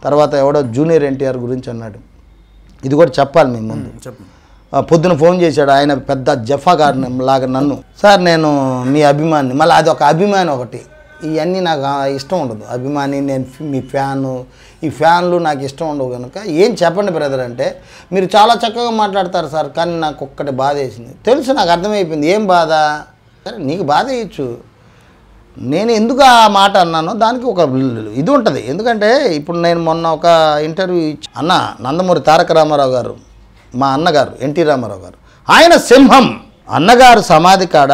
తర్వాత ఎవడో జూనియర్ ఎన్టీఆర్ గురించి అన్నాడు ఇది కూడా చెప్పాలి మీ ముందు చెప్పు ఆ, పొద్దున ఫోన్ చేశాడు ఆయన పెద్ద జఫా గారు లాగా నన్ను సార్ నేను మీ అభిమాని మళ్ళీ అది ఒక అభిమాని ఒకటి ఇవన్నీ నాకు ఆ ఇష్టం ఉండదు అభిమాని నేను ఫి- మీ ఫ్యాను ఈ ఫ్యాన్లు నాకు ఇష్టం ఉండవు కనుక ఏం చెప్పండి బ్రదర్ అంటే మీరు చాలా చక్కగా మాట్లాడతారు సార్ కానీ నాకు ఒక్కటి బాధ వేసింది తెలుసు నాకు అర్థమైపోయింది ఏం బాధ సరే నీకు బాధ వేయచ్చు నేను ఎందుకు ఆ మాట అన్నానో దానికి ఒక ఇది ఉంటుంది ఎందుకంటే ఇప్పుడు నేను మొన్న ఒక ఇంటర్వ్యూ ఇచ్చి అన్న నందమూరి తారక రామారావు గారు మా అన్నగారు ఎన్టీ రామారావు గారు ఆయన సింహం అన్నగారు సమాధి కాడ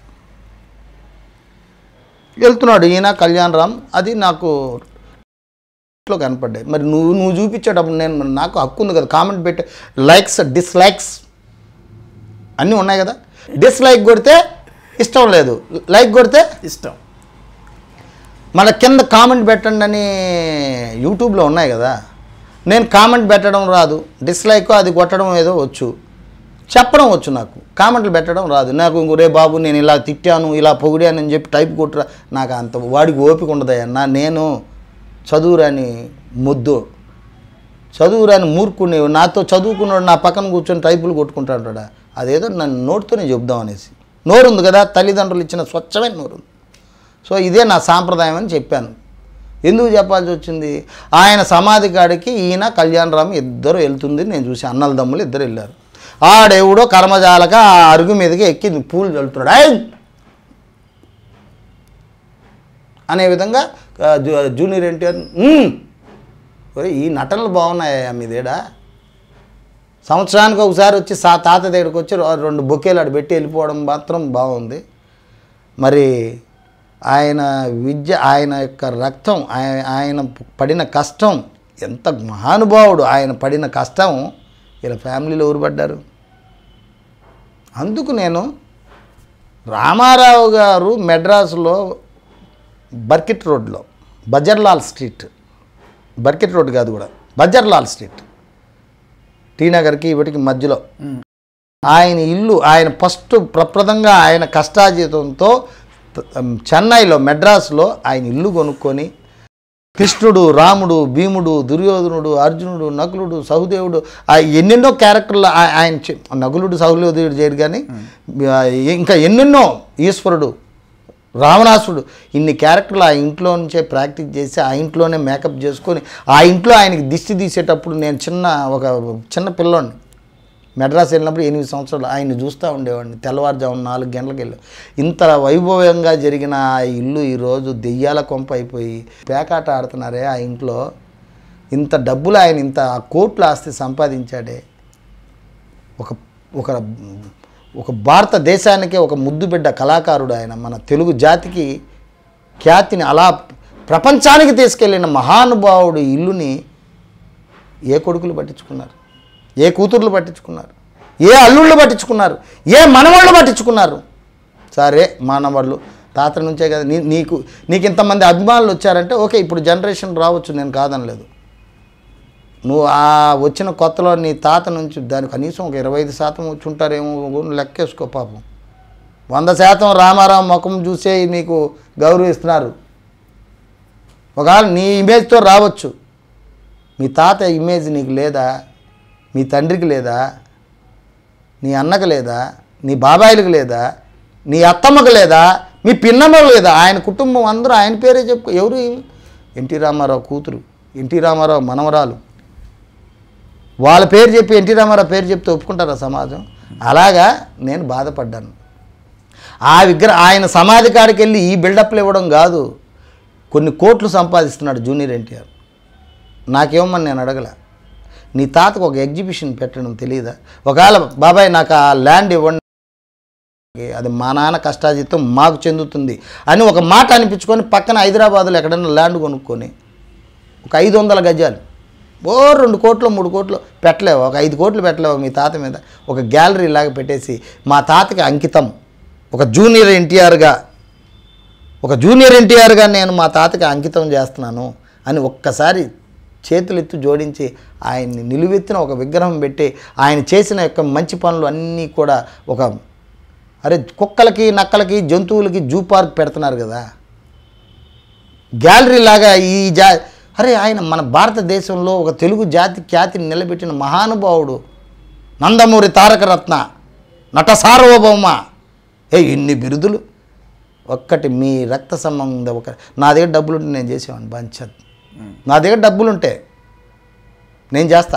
వెళ్తున్నాడు ఈయన కళ్యాణ్ రామ్ అది నాకు లో కనపడ్డాయి మరి నువ్వు నువ్వు చూపించేటప్పుడు నేను మరి నాకు హక్కు ఉంది కదా కామెంట్ పెట్టే లైక్స్ డిస్లైక్స్ అన్నీ ఉన్నాయి కదా డిస్లైక్ కొడితే ఇష్టం లేదు లైక్ కొడితే ఇష్టం మన కింద కామెంట్ పెట్టండి అని యూట్యూబ్లో ఉన్నాయి కదా నేను కామెంట్ పెట్టడం రాదు డిస్లైక్ అది కొట్టడం ఏదో వచ్చు చెప్పడం వచ్చు నాకు కామెంట్లు పెట్టడం రాదు నాకు ఇంకో రే బాబు నేను ఇలా తిట్టాను ఇలా పొగిడాను అని చెప్పి టైప్ కొట్టురా నాకు అంత వాడికి ఓపిక ఉండదయ్యా నా నేను చదువురాని ముద్దు చదువురాని మూర్ఖుని నాతో చదువుకున్నాడు నా పక్కన కూర్చొని టైపులు కొట్టుకుంటా ఉంటాడా అదేదో నన్ను నోటితోనే చెప్దాం అనేసి నోరు ఉంది కదా తల్లిదండ్రులు ఇచ్చిన స్వచ్ఛమైన నోరు ఉంది సో ఇదే నా సాంప్రదాయం అని చెప్పాను ఎందుకు చెప్పాల్సి వచ్చింది ఆయన సమాధి కాడికి ఈయన కళ్యాణరామ్ ఇద్దరు వెళ్తుంది నేను చూసి అన్నల దమ్ములు ఇద్దరు వెళ్ళారు ఆడెవడో కర్మజాలక ఆ అరుగు మీదకి ఎక్కి పూలు చల్లుతున్నాడు "ఐ!" అనే విధంగా ఆ, జూ- జూనియర్ ఎన్టీఆర్ "ఉమ్." ఒరే ఈ నటనలు బాగున్నాయా మీదేడా సంవత్సరానికి ఒకసారి వచ్చి సా తాత దగ్గరికి వచ్చి రో- రెండు బొకేలు ఆడ పెట్టి వెళ్ళిపోవడం మాత్రం బాగుంది మరి ఆయన విద్య ఆయన యొక్క రక్తం ఆయన ఆయన పడిన కష్టం ఎంత మహానుభావుడు ఆయన పడిన కష్టం వీళ్ళ ఫ్యామిలీలో ఎవరు పడ్డారు అందుకు నేను రామారావు గారు మెడ్రాసులో బర్కిట్ రోడ్లో బజర్లాల్ స్ట్రీట్ బర్కిట్ రోడ్ కాదు కూడా బజర్లాల్ స్ట్రీట్ టీ నగర్కి ఇప్పటికి మధ్యలో ఆయన ఇల్లు ఆయన ఫస్ట్ ప్రప్రదంగా ఆయన కష్టాజీతంతో త- చెన్నైలో మెడ్రాస్లో ఆయన ఇల్లు కొనుక్కొని కృష్ణుడు రాముడు భీముడు దుర్యోధనుడు అర్జునుడు నకులుడు సహుదేవుడు ఆ ఎన్నెన్నో క్యారెక్టర్లు ఆ- ఆయన చే- నకులుడు సహుదేవుడు చేయడు కానీ ఆ, ఇంకా ఎన్నెన్నో ఈశ్వరుడు రావణాసుడు ఇన్ని క్యారెక్టర్లు ఆ ఇంట్లో నుంచే ప్రాక్టీస్ చేసి ఆ ఇంట్లోనే మేకప్ చేసుకొని ఆ ఇంట్లో ఆయనకి దిష్టి తీసేటప్పుడు నేను చిన్న ఒక చిన్న పిల్లోడిని మెడ్రాస్ వెళ్ళినప్పుడు ఎనిమిది సంవత్సరాలు ఆయన్ని చూస్తూ ఉండేవాడిని తెల్లవారుజామున నాలుగు గంటలకు వెళ్ళి ఇంత వైభవంగా జరిగిన ఆ ఇల్లు ఈరోజు దెయ్యాల కొంప అయిపోయి పేకాట ఆడుతున్నారే ఆ ఇంట్లో ఇంత డబ్బులు ఆయన ఇంత ఆ కోట్ల ఆస్తి సంపాదించాడే ఒక ఒక ఒక భారతదేశానికే ఒక ముద్దు బిడ్డ కళాకారుడు ఆయన మన తెలుగు జాతికి ఖ్యాతిని అలా ప్రపంచానికి తీసుకెళ్ళిన మహానుభావుడు ఇల్లుని ఏ కొడుకులు పట్టించుకున్నారు ఏ కూతుర్లు పట్టించుకున్నారు ఏ అల్లుళ్ళు పట్టించుకున్నారు ఏ మనవాళ్ళు పట్టించుకున్నారు సరే మానవాళ్ళు తాత నుంచే కదా నీ నీకు నీకు ఇంతమంది అభిమానులు వచ్చారంటే ఓకే ఇప్పుడు జనరేషన్ రావచ్చు నేను కాదనలేదు నువ్వు ఆ వచ్చిన కొత్తలో నీ తాత నుంచి దాని కనీసం ఒక ఇరవై ఐదు శాతం వచ్చి ఉంటారేమో కూడా లెక్కేసుకో పాపం వంద శాతం రామారావు ముఖం చూసే నీకు గౌరవిస్తున్నారు ఒకవేళ నీ ఇమేజ్తో రావచ్చు మీ తాత ఇమేజ్ నీకు లేదా మీ తండ్రికి లేదా నీ అన్నకు లేదా నీ బాబాయిలకు లేదా నీ అత్తమ్మకు లేదా మీ పిన్నమ్మకు లేదా ఆయన కుటుంబం అందరూ ఆయన పేరే చెప్పు ఎవరు ఈమె? ఎన్టీ రామారావు కూతురు ఎన్టీ రామారావు మనవరాలు వాళ్ళ పేరు చెప్పి ఎన్టీ రామారావు పేరు చెప్తే ఒప్పుకుంటారా సమాజం అలాగా నేను బాధపడ్డాను ఆ విగ్రహ ఆయన సమాధి కాడికి వెళ్ళి ఈ బిల్డప్లు ఇవ్వడం కాదు కొన్ని కోట్లు సంపాదిస్తున్నాడు జూనియర్ ఎన్టీఆర్ నాకేమని నేను అడగల నీ తాతకు ఒక ఎగ్జిబిషన్ పెట్టడం తెలియదా ఒకవేళ బాబాయ్ నాకు ఆ ల్యాండ్ ఇవ్వండి అది మా నాన్న కష్టాజితం మాకు చెందుతుంది అని ఒక మాట అనిపించుకొని పక్కన హైదరాబాద్లో ఎక్కడైనా ల్యాండ్ కొనుక్కొని ఒక ఐదు వందల గజాలు ఓ రెండు కోట్లు మూడు కోట్లు పెట్టలేవు ఒక ఐదు కోట్లు పెట్టలేవు మీ తాత మీద ఒక గ్యాలరీ లాగా పెట్టేసి మా తాతకి అంకితం ఒక జూనియర్ ఎన్టీఆర్గా ఒక జూనియర్ ఎన్టీఆర్గా నేను మా తాతకి అంకితం చేస్తున్నాను అని ఒక్కసారి చేతులెత్తి జోడించి ఆయన్ని నిలువెత్తిన ఒక విగ్రహం పెట్టి ఆయన చేసిన యొక్క మంచి పనులు అన్నీ కూడా ఒక అరే కుక్కలకి నక్కలకి జంతువులకి జూ పార్క్ పెడుతున్నారు కదా గ్యాలరీ లాగా ఈ జా అరే ఆయన మన భారతదేశంలో ఒక తెలుగు జాతి ఖ్యాతిని నిలబెట్టిన మహానుభావుడు నందమూరి తారక రత్న నట సార్వభౌమ ఏ ఇన్ని బిరుదులు ఒక్కటి మీ రక్త సంబంధం ఒక నా దగ్గర డబ్బులు ఉంటే నేను చేసేవాడిని పంచత్ నా దగ్గర డబ్బులు ఉంటే నేను చేస్తా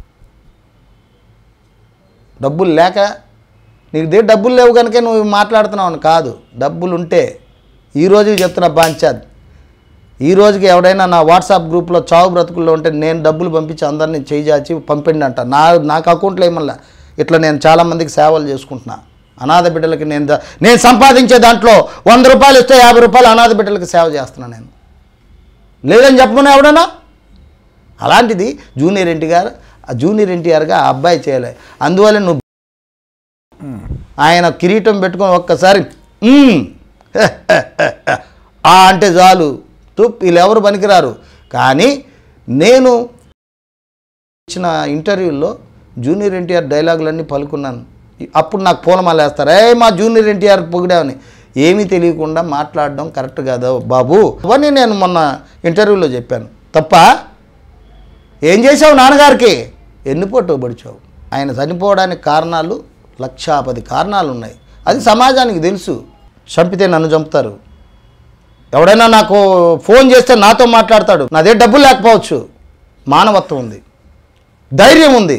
డబ్బులు లేక నీకు దగ్గర డబ్బులు లేవు కనుక నువ్వు మాట్లాడుతున్నావు అని కాదు డబ్బులు ఉంటే ఈ రోజుకి చెప్తున్నా పంచాద్ ఈ రోజుకి ఎవడైనా నా వాట్సాప్ గ్రూప్లో చావు బ్రతుకుల్లో ఉంటే నేను డబ్బులు పంపించి అందరినీ చేయి చాచి పంపిండి అంట నా నాకు అకౌంట్లో ఏమల్లా ఇట్లా నేను చాలామందికి సేవలు చేసుకుంటున్నా అనాథ బిడ్డలకి నేను ద- నేను సంపాదించే దాంట్లో వంద రూపాయలు ఇస్తే యాభై రూపాయలు అనాథ బిడ్డలకి సేవ చేస్తున్నా నేను లేదని చెప్పమని ఎవడన్నా అలాంటిది జూనియర్ ఎన్టీఆర్ ఆ జూనియర్ ఎన్టీఆర్గా ఆ అబ్బాయి చేయలే అందువల్ల నువ్వు ఆయన కిరీటం పెట్టుకొని ఒక్కసారి "మ్మ్, హె, హె, హె, హె" ఆ అంటే చాలు తుప్ వీళ్ళెవరు పనికిరారు కానీ నేను ఇచ్చిన ఇంటర్వ్యూల్లో జూనియర్ ఎన్టీఆర్ డైలాగులన్నీ పలుకున్నాను అప్పుడు నాకు పూలమాల వేస్తారు ఏ మా జూనియర్ ఎన్టీఆర్ పొగిడామని ఏమీ తెలియకుండా మాట్లాడడం కరెక్ట్ కాదు బాబు అవన్నీ నేను మొన్న ఇంటర్వ్యూలో చెప్పాను తప్ప ఏం చేసావు నాన్నగారికి ఎన్ని పొట్టు పడిచావు ఆయన చనిపోవడానికి కారణాలు లక్షా పది కారణాలు ఉన్నాయి అది సమాజానికి తెలుసు చంపితే నన్ను చంపుతారు ఎవడైనా నాకు ఫోన్ చేస్తే నాతో మాట్లాడతాడు నా దగ్గర డబ్బులు లేకపోవచ్చు మానవత్వం ఉంది ధైర్యం ఉంది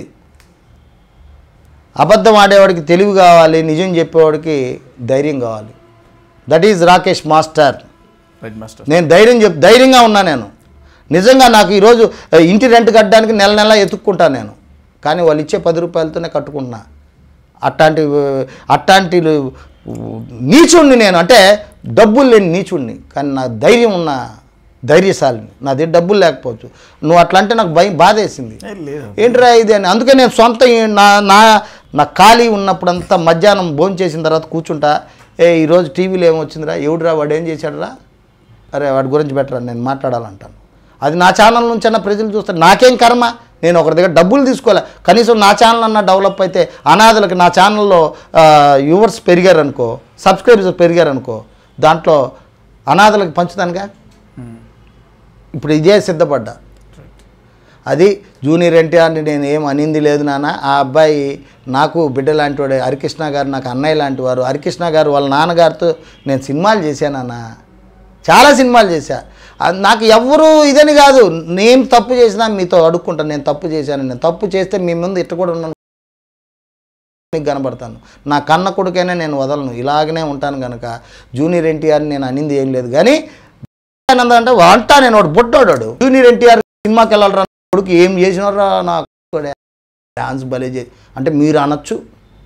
అబద్ధం ఆడేవాడికి తెలివి కావాలి నిజం చెప్పేవాడికి ధైర్యం కావాలి that is Rakesh master right master నేను ధైర్యం చెప్ ధైర్యంగా ఉన్నా నేను నిజంగా నాకు ఈరోజు ఆ, ఇంటి రెంట్ కట్టడానికి నెల నెల ఎత్తుక్కుంటాను నేను కానీ వాళ్ళు ఇచ్చే పది రూపాయలతోనే కట్టుకుంటున్నా అట్లాంటి అట్లాంటి నీచుణ్ణి నేను అంటే డబ్బులు లేని నీచుణ్ణి కానీ నా ధైర్యం ఉన్న ధైర్యశాలిని నా దగ్గర డబ్బులు లేకపోవచ్చు నువ్వు అట్లా అంటే నాకు భయం బాధేసింది ఏ, లేదు ఏంట్రా ఇది అని అందుకే నేను సొంత ఈ- నా నా నా ఖాళీ ఉన్నప్పుడంతా మధ్యాహ్నం భోజనం చేసిన తర్వాత కూర్చుంటా ఏ ఈరోజు టీవీలో ఏమొచ్చిందిరా ఎవడురా వాడు ఏం చేశాడురా అరే వాడి గురించి బెటర్ నేను మాట్లాడాలంటాను అది నా ఛానల్ నుంచి అన్న ప్రజలు చూస్తారు నాకేం కర్మ నేను ఒకరి దగ్గర డబ్బులు తీసుకోలే కనీసం నా ఛానల్ అన్న డెవలప్ అయితే అనాథలకు నా ఛానల్లో వ్యూవర్స్ పెరిగారనుకో సబ్స్క్రైబర్స్ పెరిగారనుకో దాంట్లో అనాథలకు పంచుతానుగా ఇప్పుడు ఇదే సిద్ధపడ్డా అది జూనియర్ ఎన్టీఆర్ని నేను ఏం అనింది లేదు నాన్న ఆ అబ్బాయి నాకు బిడ్డ లాంటి వాడే హరికృష్ణ గారు నాకు అన్నయ్య లాంటి వారు హరికృష్ణ గారు వాళ్ళ నాన్నగారితో నేను సినిమాలు చేశానన్న చాలా సినిమాలు చేశా అది నాకు ఎవ్వరూ ఇదని కాదు నేను తప్పు చేసినా మీతో అడుక్కుంటాను నేను తప్పు చేశాను నేను తప్పు చేస్తే మీ ముందు ఇట్ట కూడా ఉన్నాను మీకు కనబడతాను నా కన్న కొడుకైనా నేను వదలను ఇలాగనే ఉంటాను కనుక జూనియర్ ఎన్టీఆర్ని నేను అనింది ఏం లేదు కానీ ఆనంద అంటే అంటా నేను వాడు బొడ్డోడాడు జూనియర్ ఎన్టీఆర్ సినిమాకి వెళ్ళాలరా నా కొడుకు ఏం చేసినారా నా కొడుకు డాన్స్ భలే చే అంటే మీరు అనొచ్చు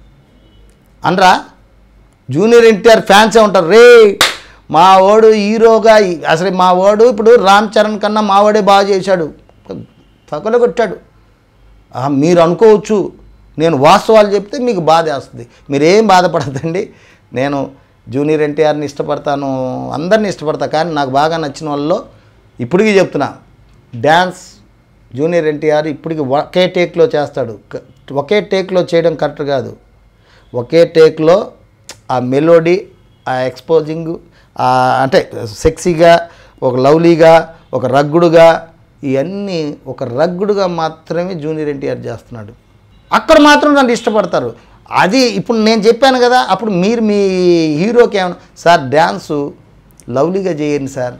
అనరా జూనియర్ ఎన్టీఆర్ ఫ్యాన్సే ఉంటారు రే మా వాడు హీరోగా ఈ- అసలు మా వాడు ఇప్పుడు రామ్ చరణ్ కన్నా మా వాడే బాగా చేశాడు పక్కన కొట్టాడు ఆ, మీరు అనుకోవచ్చు నేను వాస్తవాలు చెప్తే మీకు బాధ వేస్తుంది మీరేం బాధపడద్దండి నేను జూనియర్ ఎన్టీఆర్ని ఇష్టపడతాను అందరిని ఇష్టపడతా కానీ నాకు బాగా నచ్చిన వాళ్ళలో ఇప్పటికీ చెప్తున్నా డ్యాన్స్ జూనియర్ ఎన్టీఆర్ ఇప్పటికి ఒకే టేక్లో చేస్తాడు క- ఒకే టేక్లో చేయడం కరెక్ట్ కాదు ఒకే టేక్లో ఆ మెలోడీ ఆ ఎక్స్పోజింగ్ అంటే సెక్సీగా ఒక లవ్లీగా ఒక రగ్గుడుగా ఇవన్నీ ఒక రగ్గుడుగా మాత్రమే జూనియర్ ఎన్టీఆర్ చేస్తున్నాడు అక్కడ మాత్రం నన్ను ఇష్టపడతారు అది ఇప్పుడు నేను చెప్పాను కదా అప్పుడు మీరు మీ హీరోకి ఏమన్నా సార్ డ్యాన్సు లవ్లీగా చేయండి సార్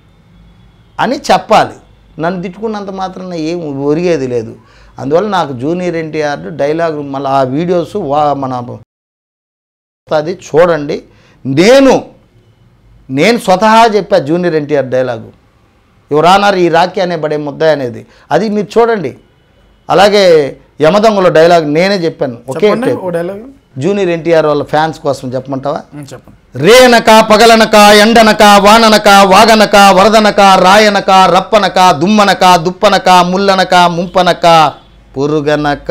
అని చెప్పాలి నన్ను తిట్టుకున్నంత మాత్రం ఏం ఒరిగేది లేదు అందువల్ల నాకు జూనియర్ ఎన్టీఆర్ డైలాగ్ మళ్ళీ ఆ వీడియోస్ వా మన అది చూడండి నేను నేను స్వతహా చెప్పా జూనియర్ ఎన్టీఆర్ డైలాగు యువరానర్ ఈ రాఖీ అనే బడే ముద్ద అనేది అది మీరు చూడండి అలాగే యమదొంగలో డైలాగ్ నేనే చెప్పాను ఒకే చెప్పండి take. Oh dialogue junior NTR వాళ్ళ ఫ్యాన్స్ కోసం చెప్పమంటావా చెప్పండి రేనక పగలనక ఎండనక వాననక వాగనక వరదనక రాయనక రప్పనక దుమ్మనక దుప్పనక ముల్లనక ముంపనక పురుగనక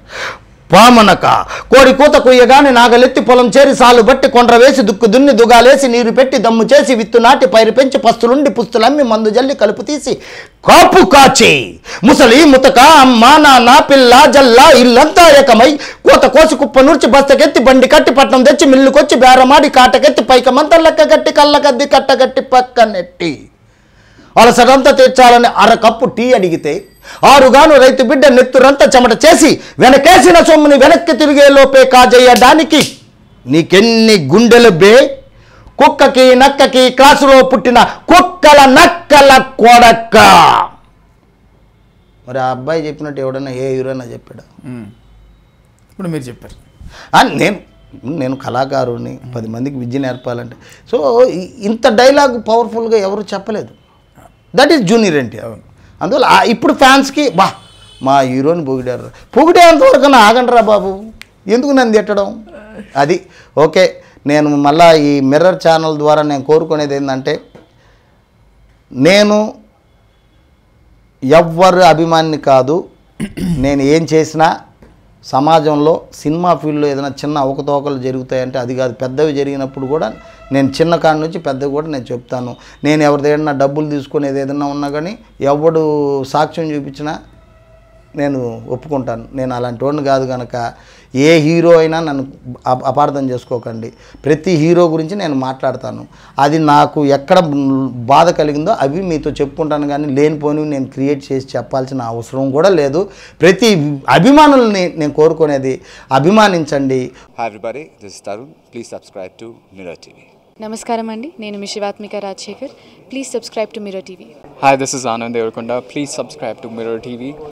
పామనక కోడి కూత కుయ్యగాని నాగలెత్తి పొలం చేరి సాలు బట్టి కొండ్ర వేసి దుక్కు దున్ని దుగాలేసి నీరు పెట్టి దమ్ము చేసి విత్తు నాటి పైరు పెంచి పస్తులుండి పుస్తులమ్మి మందు జల్లి కలుపు తీసి కాపు కాచి ముసలి ముతక అమ్మ నాన్న పిల్ల జల్ల ఇల్లంతా ఏకమై కోత కోసి కుప్ప నూర్చి బస్తకెత్తి బండి కట్టి పట్నం తెచ్చి మిల్లుకొచ్చి బేరమాడి కాటకెత్తి పైక మంతం లెక్క గట్టి కళ్ళ కద్ది కట్టగట్టి పక్కనెట్టి అలసటంతా తీర్చాలని అరకప్పు టీ అడిగితే ఆరుగాను రైతు బిడ్డ నెత్తురంతా చెమట చేసి వెనకేసిన సొమ్ముని వెనక్కి తిరిగే లోపే కాజేయడానికి నీకెన్ని గుండెలు బే కుక్కకి నక్కకి క్లాసులో పుట్టిన కుక్కల నక్కల కొడక్క మరి ఆ అబ్బాయి చెప్పినట్టు ఎవడన్నా ఏ హీరోనా చెప్పాడా ఉమ్. ఇప్పుడు మీరు చెప్పారు ఆ, నేను నేను కళాకారుని పది మందికి విద్య నేర్పాలంటే సో ఇ- ఇంత డైలాగ్ పవర్ఫుల్గా ఎవరు చెప్పలేదు దట్ ఈస్ జూనియర్ ఎన్టీఆర్ అందువల్ల ఆ- ఇప్పుడు ఫ్యాన్స్కి బా మా హీరోని పొగిడారు పొగిడేంతవరకు ఆగండిరా బాబు ఎందుకు నన్ను తిట్టడం అది ఓకే నేను మళ్ళా ఈ మిర్రర్ ఛానల్ ద్వారా నేను కోరుకునేది ఏంటంటే నేను ఎవ్వరు అభిమాని కాదు నేను ఏం చేసినా సమాజంలో సినిమా ఫీల్డ్లో ఏదైనా చిన్న అవకతవకలు జరుగుతాయంటే అది కాదు పెద్దవి జరిగినప్పుడు కూడా నేను చిన్న కాడి నుంచి పెద్దవి కూడా నేను చెప్తాను నేను ఎవరి దగ్గర డబ్బులు తీసుకునేది ఏదైనా ఉన్నా కానీ ఎవడు సాక్ష్యం చూపించినా నేను ఒప్పుకుంటాను నేను అలాంటి వాడిని కాదు కనుక ఏ హీరో అయినా నన్ను అప- అపార్థం చేసుకోకండి ప్రతి హీరో గురించి నేను మాట్లాడతాను అది నాకు ఎక్కడ బాధ కలిగిందో అవి మీతో చెప్పుకుంటాను కానీ లేనిపోనివి నేను క్రియేట్ చేసి చెప్పాల్సిన అవసరం కూడా లేదు ప్రతి అభిమానుల్ని నేను కోరుకునేది అభిమానించండి Hi everybody, this is Tarun. Please subscribe to Mirror TV. నమస్కారం అండి నేను మీ Shivatmika Rajasekhar please subscribe to mirror TV Hi, this is Anand Devarkonda. Please subscribe to Mirror TV.